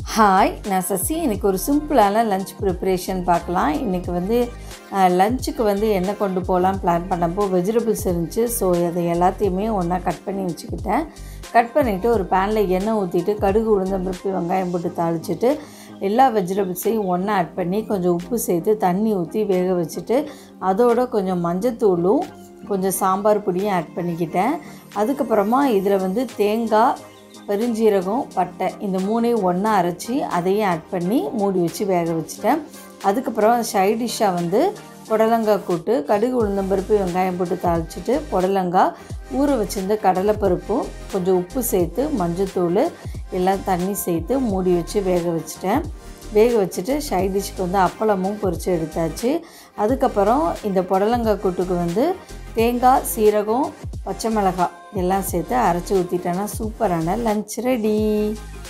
hi நான் சசி எனக்கு ஒரு சிம்பிளான லஞ்ச் ப்ரிப்பரேஷன் பார்க்கலாம் இன்றைக்கி வந்து லஞ்சுக்கு வந்து என்ன கொண்டு போகலாம் பிளான் பண்ணப்போ வெஜிடபிள்ஸ் இருந்துச்சு ஸோ அதை எல்லாத்தையுமே ஒன்றா கட் பண்ணி வச்சுக்கிட்டேன் கட் பண்ணிவிட்டு ஒரு பேனில் எண்ணெய் ஊற்றிட்டு கடுகு உளுந்தம்பருப்பு வெங்காயம் போட்டு தாளிச்சிட்டு எல்லா வெஜிடபிள்ஸையும் ஒன்றா ஆட் பண்ணி கொஞ்சம் உப்பு சேர்த்து தண்ணி ஊற்றி வேக வச்சுட்டு அதோட கொஞ்சம் மஞ்சத்தூளும் கொஞ்சம் சாம்பார் பொடியும் ஆட் பண்ணிக்கிட்டேன் அதுக்கப்புறமா இதில் வந்து தேங்காய் பெருஞ்சீரகம் பட்டை இந்த மூணையும் ஒன்றா அரைச்சி அதையும் ஆட் பண்ணி மூடி வச்சு வேக வச்சுட்டேன் அதுக்கப்புறம் சைட் டிஷ்ஷாக வந்து புடலங்காய் கூட்டு கடுகு உளுந்தம்பருப்பு வெங்காயம் போட்டு தாளிச்சிட்டு புடலங்காய் ஊற வச்சிருந்த கடலைப்பருப்பும் கொஞ்சம் உப்பு சேர்த்து மஞ்சத்தூள் எல்லாம் தண்ணி சேர்த்து மூடி வச்சு வேக வச்சுட்டேன் வேக வச்சுட்டு சைட் டிஷ்க்கு வந்து அப்பளமும் பொரித்து எடுத்தாச்சு அதுக்கப்புறம் இந்த புடலங்காய் கூட்டுக்கு வந்து தேங்காய் சீரகம் பச்சை மிளகாய் எல்லாம் சேர்த்து அரைச்சி ஊற்றிட்டேன்னா சூப்பரான லஞ்ச் ரெடி